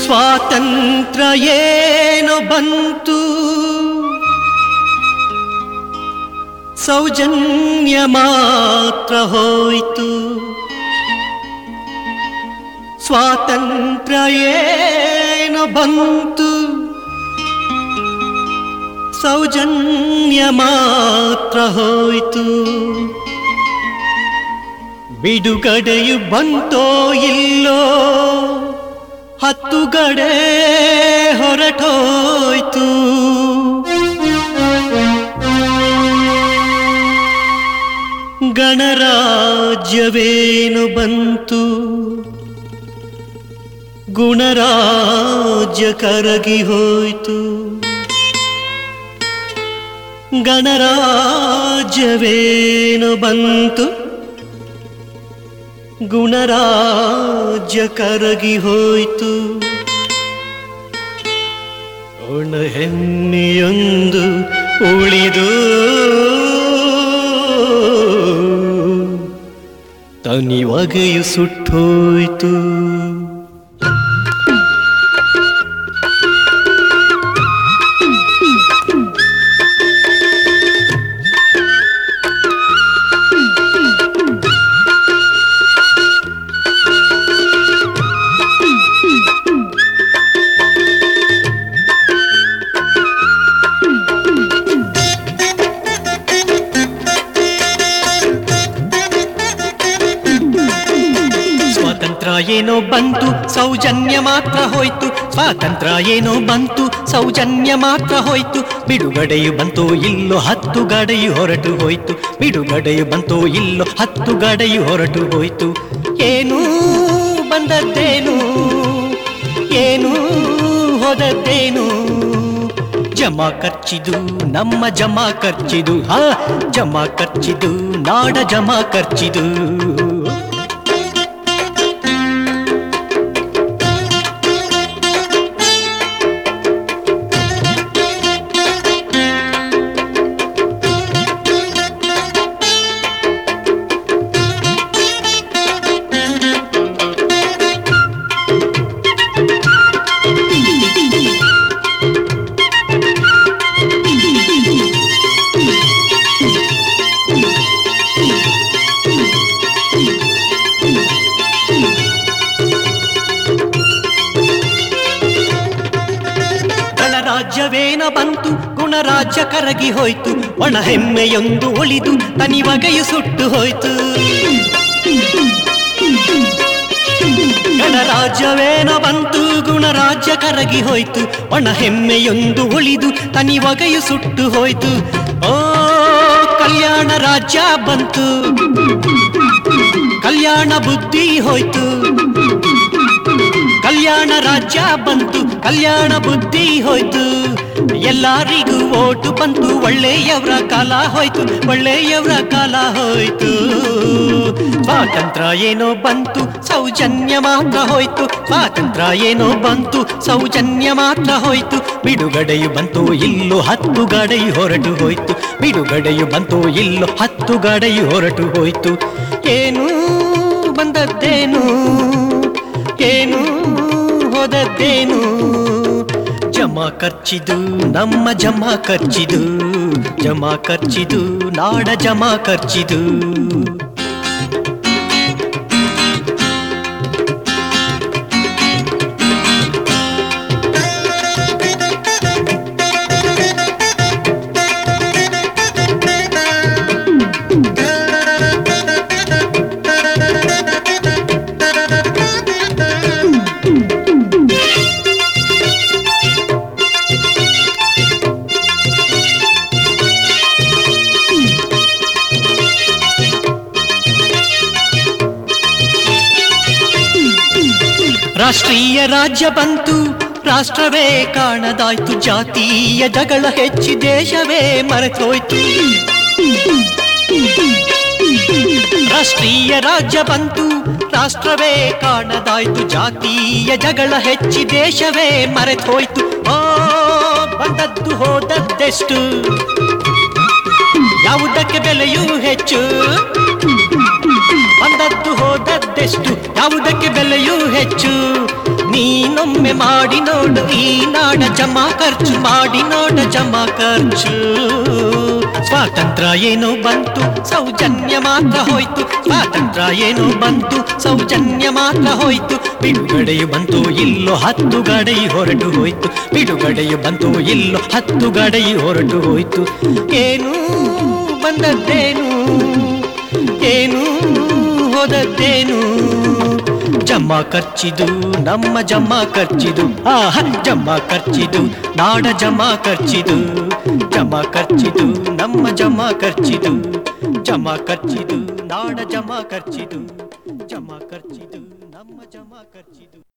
ಸ್ವಾತಂತ್ರ್ಯ ಏನೋ ಬಂತು ಸೌಜನ್ಯ ಮಾತ್ರ ಹೋಯ್ತು ಸ್ವಾತಂತ್ರ್ಯ ಏನೋ ಬಂತು ಸೌಜನ್ಯ ಮಾತ್ರ ಹೋಯ್ತು ಬಿಡುಗಡೆಯು ಬಂತೋ ಇಲ್ಲೋ ಹತ್ತು ಗಡೆ ಹೊರಟೋಯ್ತು ಗಣರಾಜ್ಯವೇನು ಬಂತು ಗುಣರಾಜ್ಯ ಕರಗಿ ಹೋಯ್ತು ಗಣರಾಜ್ಯವೇನು ಬಂತು ಗುಣರಾಜ್ಯ ಕರಗಿ ಹೋಯ್ತು ಒಣ ಹೆಮ್ಮೆಯೊಂದು ಉಳಿದು ತನಿವಗೆಯು ಸುಟ್ಟೋಯ್ತು ಸ್ವಾತಂತ್ರ್ಯ ಏನೋ ಬಂತು ಸೌಜನ್ಯ ಮಾತ್ರ ಹೋಯ್ತು ಸ್ವಾತಂತ್ರ್ಯ ಏನೋ ಬಂತು ಸೌಜನ್ಯ ಮಾತ್ರ ಹೋಯ್ತು ಬಿಡುಗಡೆಯು ಬಂತು ಇಲ್ಲೋ ಹತ್ತು ಗಡೆಯು ಹೊರಟು ಹೋಯ್ತು ಬಿಡುಗಡೆಯು ಬಂತು ಇಲ್ಲೋ ಹತ್ತು ಗಡೆಯು ಹೊರಟು ಹೋಯ್ತು ಏನು ಬಂದದ್ದೇನು ಏನು ಹೋದದ್ದೇನು ಜಮಾ ಖರ್ಚಿದು ನಮ್ಮ ಜಮಾ ಖರ್ಚಿದು ಹಾ ಜಮಾ ಖರ್ಚಿದು ನಾಡ ಜಮಾ ಖರ್ಚಿದು ಗಣರಾಜ್ಯವೇನ ಬಂತು ಗುಣರಾಜ್ಯ ಕರಗಿ ಹೋಯ್ತು ಒಣ ಹೆಮ್ಮೆಯೊಂದು ಉಳಿದು ತನಿವಗೆಯು ಸುಟ್ಟು ಹೋಯ್ತು ಗಣರಾಜ್ಯವೇನ ಬಂತು ಗುಣರಾಜ್ಯ ಕರಗಿ ಹೋಯ್ತು ಒಣ ಹೆಮ್ಮೆಯೊಂದು ಉಳಿದು ತನಿವಗೆಯು ಸುಟ್ಟು ಹೋಯ್ತು ಓ ಕಲ್ಯಾಣ ರಾಜ್ಯ ಬಂತು ಕಲ್ಯಾಣ ಬುದ್ಧಿ ಹೋಯ್ತು ಕಲ್ಯಾಣ ರಾಜ್ಯ ಬಂತು ಕಲ್ಯಾಣ ಬುದ್ಧಿ ಹೋಯ್ತು ಎಲ್ಲರಿಗೂ ಓಟು ಬಂತು ಒಳ್ಳೆಯವರ ಕಾಲ ಹೋಯ್ತು ಒಳ್ಳೆಯವರ ಕಾಲ ಹೋಯ್ತು ಸ್ವಾತಂತ್ರ್ಯ ಏನೋ ಬಂತು ಸೌಜನ್ಯ ಮಾತ್ರ ಹೋಯ್ತು ಸ್ವಾತಂತ್ರ್ಯ ಏನೋ ಬಂತು ಸೌಜನ್ಯ ಮಾತ್ರ ಹೋಯ್ತು ಬಿಡುಗಡೆಯು ಬಂತು ಇಲ್ಲೋ ಹತ್ತು ಗಡೆಯು ಹೊರಟು ಹೋಯ್ತು ಬಿಡುಗಡೆಯು ಬಂತು ಇಲ್ಲೋ ಹತ್ತು ಗಡೆಯು ಹೊರಟು ಹೋಯ್ತು ಏನು ಬಂದದ್ದೇನು ಏನು ಹೋದದ್ದೇನು ಜಮಾ ಖರ್ಚಿದು ನಮ್ಮ ಜಮಾ ಖರ್ಚಿದು ಜಮಾ ಖರ್ಚಿದು ನಾಡ ಜಮಾ ಖರ್ಚಿದು ರಾಷ್ಟ್ರೀಯ ರಾಜ್ಯ ಬಂತು ರಾಷ್ಟ್ರವೇ ಕಾಣದಾಯ್ತು ಜಾತೀಯ ಜಗಳ ಹೆಚ್ಚಿ ದೇಶವೇ ಮರೆತೋಯ್ತು ರಾಷ್ಟ್ರೀಯ ರಾಜ್ಯ ಬಂತು ರಾಷ್ಟ್ರವೇ ಕಾಣದಾಯ್ತು ಜಾತೀಯ ಜಗಳ ಹೆಚ್ಚಿ ದೇಶವೇ ಮರೆತೋಯ್ತು ಓ ಬಂದದ್ದು ಹೋದದ್ದೆಷ್ಟು ಯಾವುದಕ್ಕೆ ಬೆಲೆಯೂ ಹೆಚ್ಚು ಬಂದದ್ದು ಹೋದದ್ದೆಷ್ಟು ಯಾವುದಕ್ಕೆ ಬೆಲೆಯೂ ಹೆಚ್ಚು ನೀನೊಮ್ಮೆ ಮಾಡಿ ನೋಡು ಈ ನಾಡ ಜಮಾ ಖರ್ಚು ಮಾಡಿ ನೋಡ ಜಮಾ ಖರ್ಚು ಸ್ವಾತಂತ್ರ್ಯ ಏನೋ ಬಂತು ಸೌಜನ್ಯ ಮಾತ್ರ ಹೋಯ್ತು ಸ್ವಾತಂತ್ರ್ಯ ಏನೋ ಬಂತು ಸೌಜನ್ಯ ಮಾತ್ರ ಹೋಯ್ತು ಬಿಡುಗಡೆಯು ಬಂತು ಇಲ್ಲೋ ಹತ್ತು ಗಡೈ ಹೊರಟು ಹೋಯ್ತು ಬಿಡುಗಡೆಯು ಬಂತು ಇಲ್ಲೋ ಹತ್ತು ಗಡೈ ಹೊರಟು ಹೋಯ್ತು ಏನು ಬಂದದ್ದೇನು ಏನು ಹೋದದ್ದೇನು ಜಮ್ಮ ಖರ್ಚಿದು ನಮ್ಮ ಜಮ್ಮ ಖರ್ಚಿದು ಆಹ ಜಮ್ಮ ಖರ್ಚಿದು ನಾಡ ಜಮ ಖರ್ಚಿದು ಜಮ ಖರ್ಚಿದು ನಮ್ಮ ಜಮ ಖರ್ಚಿದು ಜಮ ಖರ್ಚಿದು ನಾಡ ಜಮ ಖರ್ಚಿದು ಜಮ ಖರ್ಚಿದು ನಮ್ಮ ಜಮ ಖರ್ಚಿದು